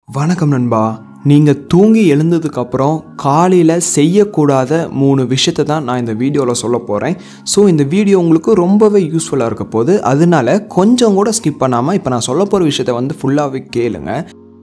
வணக்கம் நண்பா நீங்கள் தூங்கி எழுந்ததுக்கப்புறம் காலையில் செய்யக்கூடாத மூணு விஷயத்தை தான் நான் இந்த வீடியோவில் சொல்ல போகிறேன் ஸோ இந்த வீடியோ உங்களுக்கு ரொம்பவே யூஸ்ஃபுல்லாக இருக்க போகுது அதனால கொஞ்சம் கூட ஸ்கிப் பண்ணாமல் இப்போ நான் சொல்ல போகிற விஷயத்தை வந்து ஃபுல்லாகவே கேளுங்க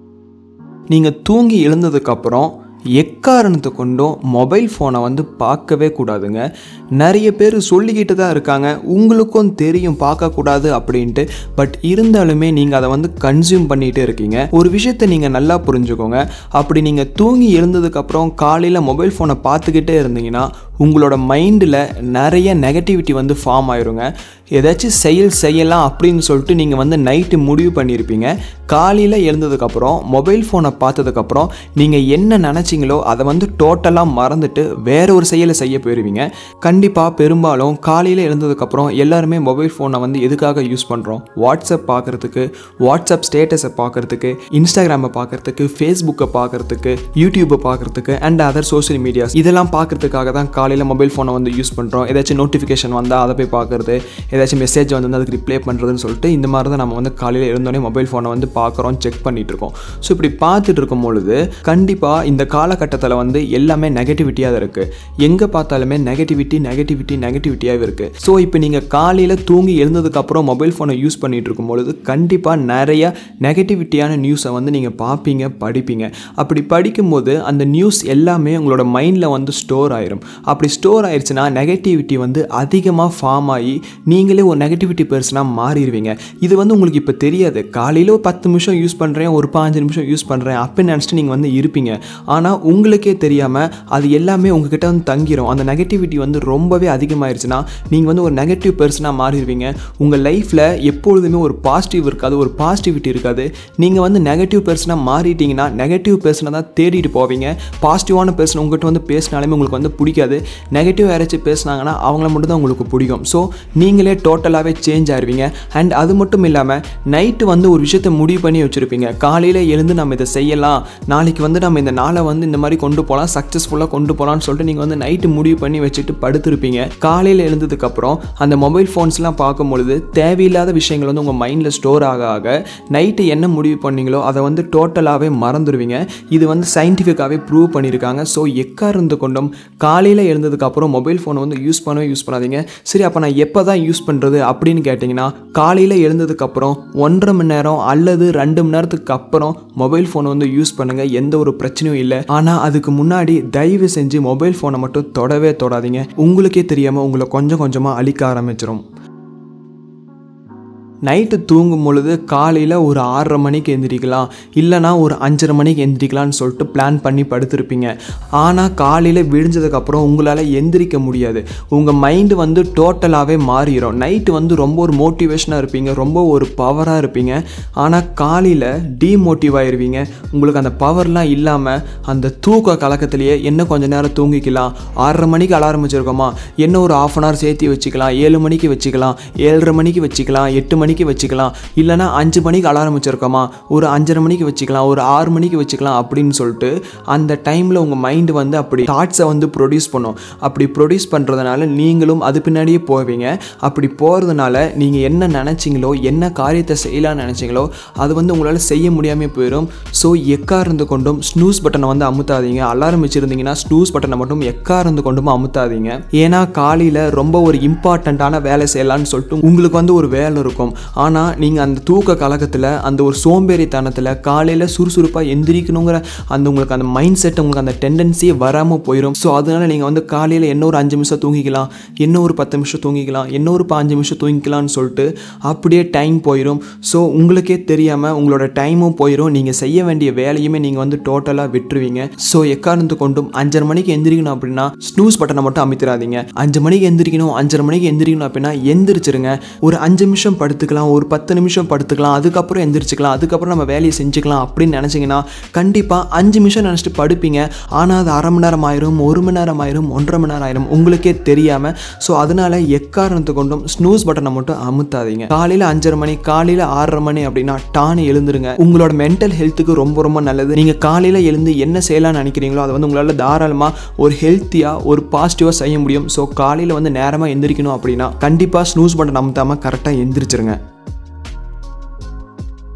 நீங்கள் தூங்கி எழுந்ததுக்கப்புறம் எக்காரணத்தை கொண்டும் மொபைல் ஃபோனை வந்து பார்க்கவே கூடாதுங்க நிறைய பேர் சொல்லிக்கிட்டு தான் இருக்காங்க உங்களுக்கும் தெரியும் பார்க்கக்கூடாது அப்படின்ட்டு பட் இருந்தாலுமே நீங்கள் அதை வந்து கன்சியூம் பண்ணிகிட்டே இருக்கீங்க ஒரு விஷயத்தை நீங்கள் நல்லா புரிஞ்சுக்கோங்க அப்படி நீங்கள் தூங்கி எழுந்ததுக்கப்புறம் காலையில் மொபைல் ஃபோனை பார்த்துக்கிட்டே இருந்தீங்கன்னா உங்களோட மைண்டில் நிறைய நெகட்டிவிட்டி வந்து ஃபார்ம் ஆயிருங்க ஏதாச்சும் செயல் செய்யலாம் அப்படின்னு சொல்லிட்டு நீங்கள் வந்து நைட்டு முடிவு பண்ணியிருப்பீங்க காலையில் எழுந்ததுக்கப்புறம் மொபைல் ஃபோனை பார்த்ததுக்கப்புறம் நீங்கள் என்ன நினச்சிங்களோ அதை வந்து டோட்டலாக மறந்துட்டு வேற ஒரு செயலை செய்ய போயிருவீங்க கண்டிப்பாக பெரும்பாலும் காலையில் எழுந்ததுக்கப்புறம் எல்லாருமே மொபைல் ஃபோனை வந்து எதுக்காக யூஸ் பண்ணுறோம் வாட்ஸ்அப் பார்க்குறதுக்கு வாட்ஸ்அப் ஸ்டேட்டஸை பார்க்குறதுக்கு இன்ஸ்டாகிராமை பார்க்குறதுக்கு ஃபேஸ்புக்கை பார்க்குறதுக்கு யூடியூப்பை பார்க்குறதுக்கு அண்ட் அதர் சோஷியல் மீடியாஸ் இதெல்லாம் பார்க்குறதுக்காக தான் காலையில் மொபைல் ஃபோனை வந்து யூஸ் பண்ணுறோம் ஏதாச்சும் நோட்டிஃபிகேஷன் வந்தால் அதை போய் பார்க்குறது ஏதாச்சும் மெசேஜ் வந்து அதுக்கு ரிப்ளை பண்ணுறதுன்னு சொல்லிட்டு இந்த மாதிரி தான் நம்ம வந்து காலையில் எழுந்தோடனே மொபைல் ஃபோனை வந்து பார்க்குறோம் செக் பண்ணிட்டு இருக்கோம் ஸோ இப்படி பார்த்துட்டு இருக்கும் பொழுது கண்டிப்பாக இந்த காலகட்டத்தில் வந்து எல்லாமே நெகட்டிவிட்டியாக தான் இருக்குது எங்கே பார்த்தாலுமே நெகட்டிவிட்டி நெகட்டிவிட்டி நெகட்டிவிட்டியாகவே இருக்குது ஸோ இப்போ நீங்கள் காலையில் தூங்கி எழுந்ததுக்கப்புறம் மொபைல் ஃபோனை யூஸ் பண்ணிட்டு இருக்கும் பொழுது கண்டிப்பாக நிறைய நெகட்டிவிட்டியான நியூஸை வந்து நீங்கள் பார்ப்பீங்க படிப்பீங்க அப்படி படிக்கும்போது அந்த நியூஸ் எல்லாமே உங்களோட மைண்டில் வந்து ஸ்டோர் ஆயிரும் அப்படி ஸ்டோர் ஆயிடுச்சுன்னா நெகட்டிவிட்டி வந்து அதிகமாக ஃபார்ம் ஆகி நீங்களே ஒரு நெகட்டிவிட்டி பர்சனாக மாறிடுவீங்க இது வந்து உங்களுக்கு இப்போ தெரியாது காலையில் ஒரு பத்து நிமிஷம் யூஸ் பண்ணுறேன் ஒரு பாஞ்சு நிமிஷம் யூஸ் பண்ணுறேன் அப்படின்னு நினச்சிட்டு நீங்கள் வந்து இருப்பீங்க ஆனால் உங்களுக்கே தெரியாமல் அது எல்லாமே உங்ககிட்ட வந்து தங்கிரும் அந்த நெகட்டிவிட்டி வந்து ரொம்பவே அதிகமாயிருச்சுன்னா நீங்கள் வந்து ஒரு நெகட்டிவ் பர்சனாக மாறிடுவீங்க உங்கள் லைஃப்பில் எப்பொழுதுமே ஒரு பாசிட்டிவ் இருக்காது ஒரு பாசிட்டிவிட்டி இருக்காது நீங்கள் வந்து நெகட்டிவ் பர்சனாக மாறிட்டீங்கன்னா நெகட்டிவ் பர்சனை தான் தேடிட்டு போவீங்க பாசிட்டிவான பர்சன் உங்கள்கிட்ட வந்து பேசினாலுமே உங்களுக்கு வந்து பிடிக்காது நெகட்டிவ் யாராச்சும் பேசுனாங்கன்னா அவங்கள மட்டும் தான் உங்களுக்கு பிடிக்கும் ஸோ நீங்களே டோட்டலாகவே சேஞ்ச் ஆயிருவீங்க அண்ட் அது மட்டும் இல்லாமல் நைட்டு வந்து ஒரு விஷயத்தை முடிவு பண்ணி வச்சுருப்பீங்க காலையில் எழுந்து நம்ம இதை செய்யலாம் நாளைக்கு வந்து நம்ம இந்த நாளை வந்து இந்த மாதிரி கொண்டு போகலாம் சக்ஸஸ்ஃபுல்லாக கொண்டு போகலான்னு சொல்லிட்டு நீங்கள் வந்து நைட்டு முடிவு பண்ணி வச்சுட்டு படுத்திருப்பீங்க காலையில் எழுந்ததுக்கப்புறம் அந்த மொபைல் ஃபோன்ஸ்லாம் பார்க்கும் பொழுது தேவையில்லாத விஷயங்கள் வந்து உங்கள் மைண்டில் ஸ்டோர் ஆக ஆக நைட்டு என்ன முடிவு பண்ணீங்களோ அதை வந்து டோட்டலாகவே மறந்துடுவீங்க இது வந்து சயின்டிஃபிக்காகவே ப்ரூவ் பண்ணியிருக்காங்க ஸோ எக்காருந்து கொண்டும் காலையில் எழுந்ததுக்கப்புறம் மொபைல் ஃபோனை வந்து யூஸ் பண்ணவே யூஸ் பண்ணாதீங்க சரி அப்போ நான் எப்போ தான் யூஸ் பண்ணுறது அப்படின்னு கேட்டிங்கன்னா காலையில் எழுந்ததுக்கப்புறம் ஒன்றரை மணி நேரம் அல்லது ரெண்டு மணி நேரத்துக்கு அப்புறம் மொபைல் ஃபோனை வந்து யூஸ் பண்ணுங்கள் எந்த ஒரு பிரச்சனையும் இல்லை ஆனால் அதுக்கு முன்னாடி தயவு செஞ்சு மொபைல் ஃபோனை மட்டும் தொடவே தொடாதீங்க உங்களுக்கே தெரியாமல் உங்களை கொஞ்சம் கொஞ்சமாக அழிக்க ஆரம்பிச்சிடும் நைட்டு தூங்கும் பொழுது காலையில் ஒரு ஆறரை மணிக்கு எந்திரிக்கலாம் இல்லைனா ஒரு அஞ்சரை மணிக்கு எந்திரிக்கலாம்னு சொல்லிட்டு பிளான் பண்ணி படுத்திருப்பீங்க ஆனால் காலையில் விடிஞ்சதுக்கப்புறம் உங்களால் எந்திரிக்க முடியாது உங்கள் மைண்டு வந்து டோட்டலாகவே மாறிடும் நைட்டு வந்து ரொம்ப ஒரு மோட்டிவேஷனாக இருப்பீங்க ரொம்ப ஒரு பவராக இருப்பீங்க ஆனால் காலையில் டீமோட்டிவ் ஆயிருவீங்க உங்களுக்கு அந்த பவர்லாம் இல்லாமல் அந்த தூக்க கலக்கத்திலேயே என்ன கொஞ்ச நேரம் தூங்கிக்கலாம் ஆறரை மணிக்கு அலாரம் வச்சுருக்கோமா என்ன ஒரு ஆஃப் அன் ஹவர் சேர்த்து வச்சுக்கலாம் ஏழு மணிக்கு வச்சுக்கலாம் ஏழரை மணிக்கு வச்சுக்கலாம் எட்டு மணி மணிக்கு வச்சுக்கலாம் இல்லைனா அஞ்சு மணிக்கு அலாரம் வச்சுருக்கோமா ஒரு அஞ்சரை மணிக்கு வச்சுக்கலாம் ஒரு ஆறு மணிக்கு வச்சுக்கலாம் அப்படின்னு சொல்லிட்டு அந்த டைமில் உங்கள் மைண்டு வந்து அப்படி தாட்ஸை வந்து ப்ரொடியூஸ் பண்ணும் அப்படி ப்ரொடியூஸ் பண்ணுறதுனால நீங்களும் அது பின்னாடியே போவீங்க அப்படி போகிறதுனால நீங்கள் என்ன நினச்சிங்களோ என்ன காரியத்தை செய்யலாம்னு நினச்சிங்களோ அது வந்து உங்களால் செய்ய முடியாமல் போயிடும் ஸோ எக்காருந்து கொண்டும் ஸ்னூஸ் பட்டனை வந்து அமுத்தாதீங்க அலாரம் வச்சுருந்தீங்கன்னா ஸ்னூஸ் பட்டனை மட்டும் எக்காருந்து கொண்டும் அமுத்தாதீங்க ஏன்னா காலையில் ரொம்ப ஒரு இம்பார்ட்டண்ட்டான வேலை செய்யலாம்னு சொல்லிட்டு உங்களுக்கு வந்து ஒரு வேலை இருக்கும் ஆனால் நீங்கள் அந்த தூக்க கலக்கத்தில் அந்த ஒரு சோம்பேறித்தனத்தில் காலையில் சுறுசுறுப்பாக எந்திரிக்கணுங்கிற அந்த உங்களுக்கு அந்த மைண்ட் செட் உங்களுக்கு அந்த டெண்டன்சியே வராமல் போயிடும் ஸோ அதனால் நீங்கள் வந்து காலையில் என்ன ஒரு அஞ்சு நிமிஷம் தூங்கிக்கலாம் என்ன ஒரு பத்து நிமிஷம் தூங்கிக்கலாம் என்ன ஒரு பாஞ்சு நிமிஷம் தூங்கிக்கலாம்னு சொல்லிட்டு அப்படியே டைம் போயிடும் ஸோ உங்களுக்கே தெரியாமல் உங்களோட டைமும் போயிடும் நீங்கள் செய்ய வேண்டிய வேலையுமே நீங்கள் வந்து டோட்டலாக விட்டுருவீங்க ஸோ எக்காரணத்து கொண்டும் அஞ்சரை மணிக்கு எந்திரிக்கணும் அப்படின்னா ஸ்னூஸ் பட்டனை மட்டும் அமைத்திராதீங்க அஞ்சு மணிக்கு எந்திரிக்கணும் அஞ்சரை மணிக்கு எந்திரிக்கணும் அப்படின்னா எந்திரிச்சிருங்க ஒரு அஞ்சு நிமிஷம் படுத்து படுத்துக்கலாம் ஒரு பத்து நிமிஷம் படுத்துக்கலாம் அதுக்கப்புறம் எந்திரிச்சிக்கலாம் அதுக்கப்புறம் நம்ம வேலையை செஞ்சுக்கலாம் அப்படின்னு நினச்சிங்கன்னா கண்டிப்பாக அஞ்சு நிமிஷம் நினச்சிட்டு படுப்பீங்க ஆனால் அது அரை மணி நேரம் ஆயிரும் ஒரு மணி நேரம் ஆயிரும் ஒன்றரை மணி நேரம் ஆயிரும் உங்களுக்கே தெரியாமல் ஸோ அதனால எக்காரணத்தை கொண்டும் ஸ்னூஸ் பட்டனை மட்டும் அமுத்தாதீங்க காலையில் அஞ்சரை மணி காலையில் ஆறரை மணி அப்படின்னா டானு எழுந்துருங்க உங்களோட மென்டல் ஹெல்த்துக்கு ரொம்ப ரொம்ப நல்லது நீங்கள் காலையில் எழுந்து என்ன செய்யலாம்னு நினைக்கிறீங்களோ அதை வந்து உங்களால் தாராளமாக ஒரு ஹெல்த்தியாக ஒரு பாசிட்டிவாக செய்ய முடியும் ஸோ காலையில் வந்து நேரமாக எந்திரிக்கணும் அப்படின்னா கண்டிப்பாக ஸ்னூஸ் பட்டன் அமுத்தாமல் கரெக்டாக எந்திரிச்சிருங்க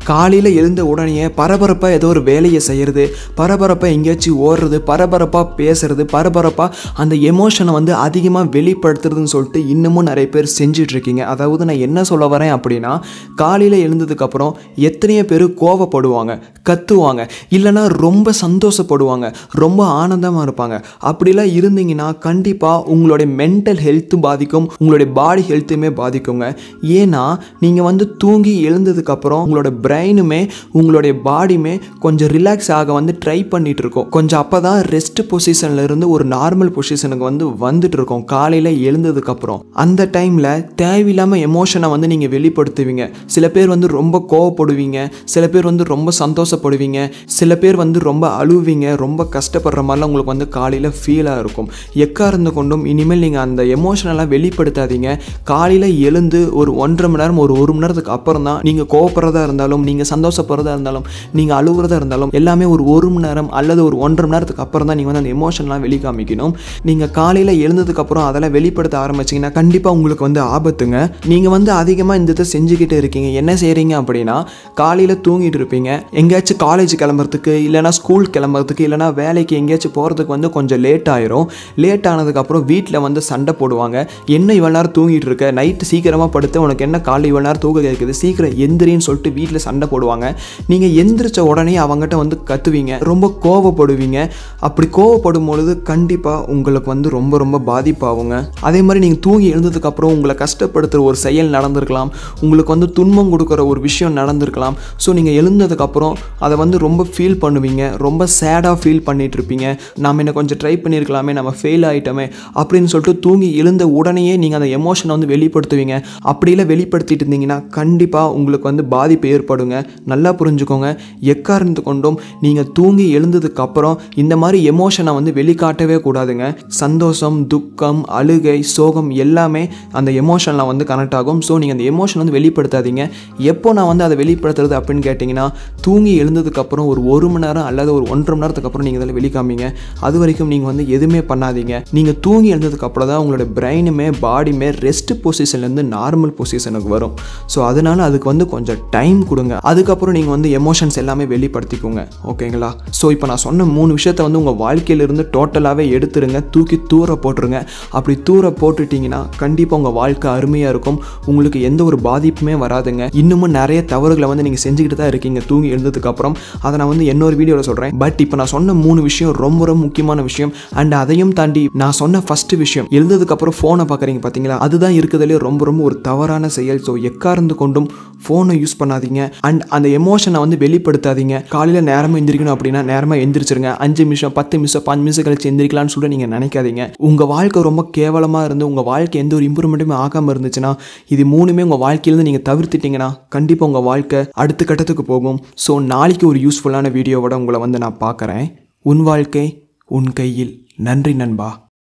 காலையில் எழுந்த உடனே பரபரப்பாக ஏதோ ஒரு வேலையை செய்கிறது பரபரப்பாக எங்கேயாச்சும் ஓடுறது பரபரப்பாக பேசுறது பரபரப்பாக அந்த எமோஷனை வந்து அதிகமாக வெளிப்படுத்துறதுன்னு சொல்லிட்டு இன்னமும் நிறைய பேர் செஞ்சுட்டு இருக்கீங்க அதாவது நான் என்ன சொல்ல வரேன் அப்படின்னா காலையில் எழுந்ததுக்கப்புறம் எத்தனையோ பேர் கோவப்படுவாங்க கத்துவாங்க இல்லைன்னா ரொம்ப சந்தோஷப்படுவாங்க ரொம்ப ஆனந்தமாக இருப்பாங்க அப்படிலாம் இருந்தீங்கன்னா கண்டிப்பாக உங்களுடைய மென்டல் ஹெல்த்தும் பாதிக்கும் உங்களுடைய பாடி ஹெல்த்துமே பாதிக்குங்க ஏன்னா நீங்கள் வந்து தூங்கி எழுந்ததுக்கப்புறம் உங்களோட பிரெயினுமே உங்களுடைய பாடியுமே கொஞ்சம் ரிலாக்ஸ் ஆக வந்து ட்ரை பண்ணிட்டு இருக்கோம் கொஞ்சம் அப்போ தான் ரெஸ்ட் பொசிஷன்ல இருந்து ஒரு நார்மல் பொசிஷனுக்கு வந்து வந்துட்டு இருக்கோம் காலையில் எழுந்ததுக்கப்புறம் அந்த டைமில் தேவையில்லாமல் எமோஷனை வந்து நீங்கள் வெளிப்படுத்துவீங்க சில பேர் வந்து ரொம்ப கோவப்படுவீங்க சில பேர் வந்து ரொம்ப சந்தோஷப்படுவீங்க சில பேர் வந்து ரொம்ப அழுவீங்க ரொம்ப கஷ்டப்படுற மாதிரிலாம் உங்களுக்கு வந்து காலையில் ஃபீலாக இருக்கும் எக்காரணம் கொண்டும் இனிமேல் நீங்கள் அந்த எமோஷனெல்லாம் வெளிப்படுத்தாதீங்க காலையில் எழுந்து ஒரு ஒன்றரை மணி நேரம் ஒரு ஒரு மணி நேரத்துக்கு அப்புறம் தான் நீங்கள் கோவப்படுறதா இருந்தாலும் நீங்கள் சந்தோஷப்படுறதா இருந்தாலும் நீங்கள் அழுகுறதா இருந்தாலும் எல்லாமே ஒரு ஒரு மணி நேரம் அல்லது ஒரு ஒன்றரை மணி நேரத்துக்கு அப்புறம் தான் நீங்கள் வந்து அந்த எமோஷன்லாம் வெளிக்காமிக்கணும் நீங்கள் காலையில் எழுந்ததுக்கப்புறம் அதெல்லாம் வெளிப்படுத்த ஆரம்பிச்சிங்கன்னா கண்டிப்பாக உங்களுக்கு வந்து ஆபத்துங்க நீங்கள் வந்து அதிகமாக இந்த இதை செஞ்சுக்கிட்டு இருக்கீங்க என்ன செய்கிறீங்க அப்படின்னா காலையில் தூங்கிட்டு இருப்பீங்க எங்கேயாச்சும் காலேஜ் கிளம்புறதுக்கு இல்லைனா ஸ்கூல் கிளம்புறதுக்கு இல்லைனா வேலைக்கு எங்கேயாச்சும் போகிறதுக்கு வந்து கொஞ்சம் லேட் ஆயிரும் லேட் ஆனதுக்கப்புறம் வீட்டில் வந்து சண்டை போடுவாங்க என்ன இவ்வளோ நேரம் தூங்கிட்டு இருக்க நைட்டு சீக்கிரமாக படுத்து உனக்கு என்ன காலையில் இவ்வளோ நேரம் தூக்க கேட்குது சீக்கிரம் எந்திரின்னு சொல்லிட்டு வீட்டில் சண்டை போடுவாங்க நீங்கள் எந்திரிச்ச உடனே அவங்ககிட்ட வந்து கத்துவீங்க ரொம்ப கோவப்படுவீங்க அப்படி கோவப்படும் பொழுது கண்டிப்பாக உங்களுக்கு வந்து ரொம்ப ரொம்ப பாதிப்பாகுங்க அதே மாதிரி நீங்கள் தூங்கி எழுந்ததுக்கப்புறம் உங்களை கஷ்டப்படுத்துகிற ஒரு செயல் நடந்திருக்கலாம் உங்களுக்கு வந்து துன்பம் கொடுக்குற ஒரு விஷயம் நடந்திருக்கலாம் ஸோ நீங்கள் எழுந்ததுக்கப்புறம் அதை வந்து ரொம்ப ஃபீல் பண்ணுவீங்க ரொம்ப சேடாக ஃபீல் பண்ணிட்டு இருப்பீங்க நாம் என்ன கொஞ்சம் ட்ரை பண்ணியிருக்கலாமே நம்ம ஃபெயில் ஆகிட்டோமே அப்படின்னு சொல்லிட்டு தூங்கி எழுந்த உடனேயே நீங்கள் அந்த எமோஷனை வந்து வெளிப்படுத்துவீங்க அப்படிலாம் வெளிப்படுத்திட்டு இருந்தீங்கன்னா கண்டிப்பாக உங்களுக்கு வந்து பாதிப்பு ஏற்படுங்க நல்லா புரிஞ்சுக்கோங்க எக்காரணத்து கொண்டும் நீங்கள் தூங்கி எழுந்ததுக்கு அப்புறம் இந்த மாதிரி எமோஷனை வந்து வெளிக்காட்டவே கூடாதுங்க சந்தோஷம் துக்கம் அழுகை சோகம் எல்லாமே அந்த எமோஷனில் வந்து கனெக்ட் ஆகும் ஸோ நீங்கள் அந்த எமோஷன் வந்து வெளிப்படுத்தாதீங்க எப்போ நான் வந்து அதை வெளிப்படுத்துறது அப்படின்னு கேட்டிங்கன்னா தூங்கி எழுந்ததுக்கப்புறம் ஒரு ஒரு மணி நேரம் அல்லது ஒரு ஒன்றரை மணி நேரத்துக்கு அப்புறம் நீங்கள் இதில் வெளிக்காமீங்க அது வரைக்கும் நீங்கள் வந்து எதுவுமே பண்ணாதீங்க நீங்கள் தூங்கி எழுந்ததுக்கு அப்புறம் தான் உங்களோட பிரெயினுமே பாடியுமே ரெஸ்ட் பொசிஷன்லேருந்து நார்மல் பொசிஷனுக்கு வரும் ஸோ அதனால அதுக்கு வந்து கொஞ்சம் டைம் கொடுங்க அதுக்கப்புறம் நீங்கள் வந்து எமோஷன்ஸ் எல்லாமே வெளிப்படுத்திக்கோங்க ஓகேங்களா ஸோ இப்போ நான் சொன்ன மூணு விஷயத்தை வந்து உங்கள் வாழ்க்கையிலிருந்து டோட்டலாகவே எடுத்துருங்க தூக்கி தூர போட்டுருங்க அப்படி தூர போட்டுட்டிங்கன்னா கண்டிப்பாக உங்கள் வாழ்க்கை அருமையாக இருக்கும் உங்களுக்கு எந்த ஒரு பாதிப்புமே வராதுங்க இன்னமும் நிறைய தவறுகளை வந்து நீங்கள் செஞ்சுக்கிட்டு தான் இருக்கீங்க தூங்கி எழுந்ததுக்கப்புறம் அதை நான் வந்து இன்னொரு வீடியோவில் சொல்கிறேன் பட் இப்போ நான் சொன்ன மூணு விஷயம் ரொம்ப ரொம்ப முக்கியமான விஷயம் அண்ட் அதையும் தாண்டி நான் சொன்ன ஃபஸ்ட்டு விஷயம் எழுந்ததுக்கப்புறம் ஃபோனை பார்க்குறீங்க பார்த்தீங்களா அதுதான் இருக்கிறதுலே ரொம்ப ரொம்ப ஒரு தவறான செயல் ஸோ எக்கார்ந்து கொண்டும் ஃபோனை யூஸ் பண்ணாதீங்க அண்ட் அந்த எமோஷனை வந்து வெளிப்படுத்தாதீங்க காலையில் நேரமாக எந்திரிக்கணும் அப்படின்னா நேரமாக எந்திரிச்சிருங்க அஞ்சு நிமிஷம் பத்து நிமிஷம் பாஞ்சு நிமிஷம் கழிச்சு எந்திரிக்கலாம்னு சொல்லிட்டு நீங்கள் நினைக்காதீங்க உங்கள் வாழ்க்கை ரொம்ப கேவலமாக இருந்து உங்கள் வாழ்க்கை எந்த ஒரு இம்ப்ரூவ்மெண்ட்டுமே ஆகாமல் இருந்துச்சுன்னா இது மூணுமே உங்கள் வாழ்க்கையிலேருந்து நீங்கள் தவிர்த்துட்டீங்கன்னா கண்டிப்பாக உங்கள் வாழ்க்கை அடுத்த கட்டத்துக்கு போகும் ஸோ நாளைக்கு ஒரு யூஸ்ஃபுல்லான வீடியோவோட உங்களை வந்து நான் பார்க்குறேன் உன் வாழ்க்கை உன் கையில் நன்றி நண்பா